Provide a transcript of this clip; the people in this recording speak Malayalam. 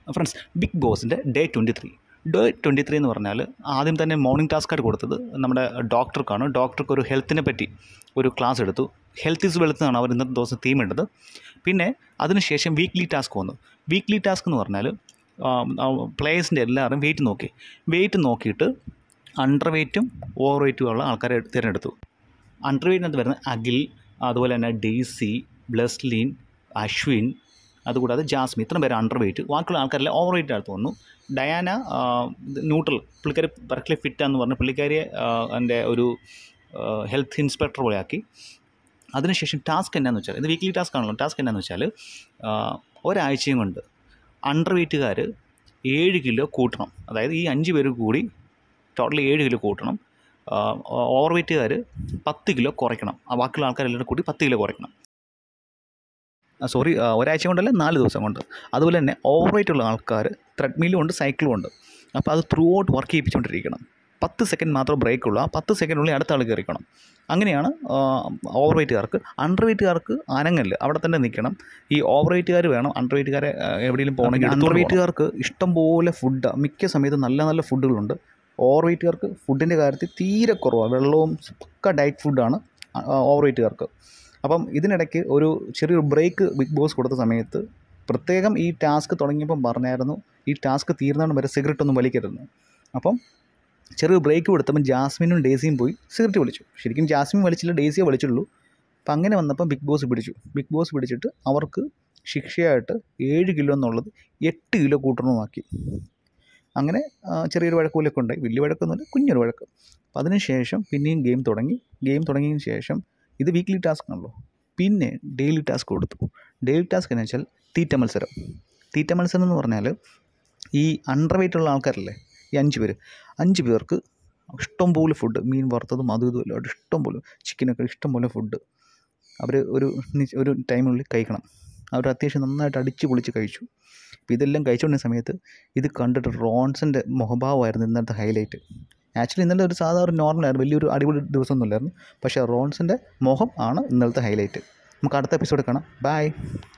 ഫ്രണ്ട്സ് ബിഗ് ബോസിൻ്റെ day twenty three day twenty three എന്ന് പറഞ്ഞാൽ ആദ്യം തന്നെ മോർണിംഗ് ടാസ്ക്കായിട്ട് കൊടുത്തത് നമ്മുടെ ഡോക്ടർക്കാണ് ഡോക്ടർക്ക് ഒരു ഹെൽത്തിനെ പറ്റി ഒരു ക്ലാസ് എടുത്തു ഹെൽത്ത് ഈസ് വെൽത്ത് എന്നാണ് അവർ ഇന്നത്തെ ദിവസം തീം ഇട്ടത് പിന്നെ അതിനുശേഷം വീക്ക്ലി ടാസ്ക് വന്നു വീക്ക്ലി ടാസ്ക് എന്ന് പറഞ്ഞാൽ പ്ലേയേഴ്സിൻ്റെ എല്ലാവരും വെയിറ്റ് നോക്കി വെയിറ്റ് നോക്കിയിട്ട് അണ്ടർ വെയ്റ്റും ഓവർ വെയ്റ്റും ഉള്ള ആൾക്കാരെ തിരഞ്ഞെടുത്തു അണ്ടർ വെയ്റ്റിനകത്ത് വരുന്ന അഖിൽ അതുപോലെ തന്നെ ഡെയ്സി ബ്ലസ്ലീൻ അശ്വിൻ അതുകൂടാതെ ജാസ്മി ഇത്രയും പേര് അണ്ടർ വെയ്റ്റ് ബാക്കിയുള്ള ആൾക്കാരെല്ലാം ഓവർ വെയ്റ്റ് ആയിട്ട് തോന്നുന്നു ഡയാന ന്യൂട്രൽ പുള്ളിക്കാരി പെർഫെക്റ്റ്ലി ഫിറ്റാന്ന് പറഞ്ഞ് പുള്ളിക്കാരിയെ എൻ്റെ ഒരു ഹെൽത്ത് ഇൻസ്പെക്ടർ പോലെ ആക്കി അതിനുശേഷം ടാസ്ക് എന്നാന്ന് വെച്ചാൽ ഇത് വീക്ക്ലി ടാസ്ക് ആണല്ലോ ടാസ്ക് എന്നാന്ന് വെച്ചാൽ ഒരാഴ്ചയും കൊണ്ട് അണ്ടർ വെയ്റ്റുകാർ ഏഴ് കിലോ കൂട്ടണം അതായത് ഈ അഞ്ച് പേര് കൂടി ടോട്ടൽ ഏഴ് കിലോ കൂട്ടണം ഓവർ വെയ്റ്റുകാർ പത്ത് കിലോ കുറയ്ക്കണം ആ ബാക്കിയുള്ള ആൾക്കാരെല്ലാം കൂടി പത്ത് കിലോ കുറയ്ക്കണം സോറി ഒരാഴ്ച കൊണ്ടല്ല നാല് ദിവസം കൊണ്ട് അതുപോലെ തന്നെ ഓവർ വെയ്റ്റ് ഉള്ള ആൾക്കാർ ത്രെഡ്മില്ലും ഉണ്ട് സൈക്കിളും ഉണ്ട് അപ്പോൾ അത് ത്രൂ ഔട്ട് വർക്ക് ചെയ്യിപ്പിച്ചുകൊണ്ടിരിക്കണം പത്ത് സെക്കൻഡ് മാത്രം ബ്രേക്ക് ഉള്ളൂ ആ പത്ത് സെക്കൻഡിനുള്ളിൽ അടുത്ത ആൾ കയറിക്കണം അങ്ങനെയാണ് ഓവർ വെയ്റ്റുകാർക്ക് അണ്ടർ വെയ്റ്റുകാർക്ക് അനങ്ങല് അവിടെ തന്നെ നിൽക്കണം ഈ ഓവർ വെയ്റ്റുകാർ വേണം അണ്ടർ വെയ്റ്റുകാരെ എവിടെയെങ്കിലും പോകണമെങ്കിൽ അണ്ടർ വെയ്റ്റുകാർക്ക് ഇഷ്ടംപോലെ ഫുഡ് മിക്ക സമയത്ത് നല്ല നല്ല ഫുഡുകളുണ്ട് ഓവർ വെയ്റ്റുകാർക്ക് ഫുഡിൻ്റെ കാര്യത്തിൽ തീരെ കുറവാണ് വെള്ളവും പക്ക ഡയറ്റ് ഫുഡാണ് ഓവർ വെയ്റ്റുകാർക്ക് അപ്പം ഇതിനിടയ്ക്ക് ഒരു ചെറിയൊരു ബ്രേക്ക് ബിഗ് ബോസ് കൊടുത്ത സമയത്ത് പ്രത്യേകം ഈ ടാസ്ക് തുടങ്ങിയപ്പം പറഞ്ഞായിരുന്നു ഈ ടാസ്ക് തീർന്നതുകൊണ്ട് വരെ സിഗരറ്റ് ഒന്നും വലിക്കരുതെന്ന് അപ്പം ചെറിയൊരു ബ്രേക്ക് കൊടുത്തപ്പം ജാസ്മിനും ഡേസിയും പോയി സിഗരറ്റ് വലിച്ചു ശരിക്കും ജാസ്മിൻ വലിച്ചില്ല ഡേസിയെ വലിച്ചുള്ളൂ അപ്പം അങ്ങനെ വന്നപ്പം ബിഗ് ബോസ് പിടിച്ചു ബിഗ് ബോസ് പിടിച്ചിട്ട് അവർക്ക് ശിക്ഷയായിട്ട് ഏഴ് കിലോ എന്നുള്ളത് എട്ട് കിലോ കൂട്ടണമാക്കി അങ്ങനെ ചെറിയൊരു വഴക്കൂലൊക്കെ ഉണ്ടായി വലിയ വഴക്കൊന്നുമില്ല കുഞ്ഞൊരു വഴക്ക് അപ്പം അതിനുശേഷം പിന്നെയും ഗെയിം തുടങ്ങി ഗെയിം തുടങ്ങിയതിന് ശേഷം ഇത് വീക്ക്ലി ടാസ്ക് ആണല്ലോ പിന്നെ ഡെയിലി ടാസ്ക് കൊടുത്തു ഡെയിലി ടാസ്ക് എന്ന് വെച്ചാൽ തീറ്റ മത്സരം തീറ്റ മത്സരം എന്ന് പറഞ്ഞാൽ ഈ അണ്ടർ വെയിറ്റ് ഉള്ള ആൾക്കാരല്ലേ ഈ അഞ്ച് പേര് അഞ്ച് പേർക്ക് ഇഷ്ടം പോലെ ഫുഡ് മീൻ വറുത്തതും അതും ഇതും എല്ലാം ഇഷ്ടം പോലെ ചിക്കനൊക്കെ ഇഷ്ടം പോലെ ഫുഡ് അവർ ഒരു ഒരു ടൈമിനുള്ളിൽ കഴിക്കണം അവർ അത്യാവശ്യം നന്നായിട്ട് അടിച്ച് പൊളിച്ച് കഴിച്ചു അപ്പോൾ ഇതെല്ലാം കഴിച്ചുകൊണ്ടിരുന്ന സമയത്ത് ഇത് കണ്ടിട്ട് റോൺസിൻ്റെ മുഖഭാവമായിരുന്നു ഇന്നത്തെ ഹൈലൈറ്റ് ആക്ച്വലി ഇന്നലെ ഒരു സാധാരണ നോർമലായിരുന്നു വലിയൊരു അടിപൊളി ദിവസമൊന്നുമില്ലായിരുന്നു പക്ഷേ റോൺസിൻ്റെ മുഖം ആണ് ഇന്നലത്തെ ഹൈലൈറ്റ് നമുക്ക് അടുത്ത എപ്പിസോഡ് കാണാം ബൈ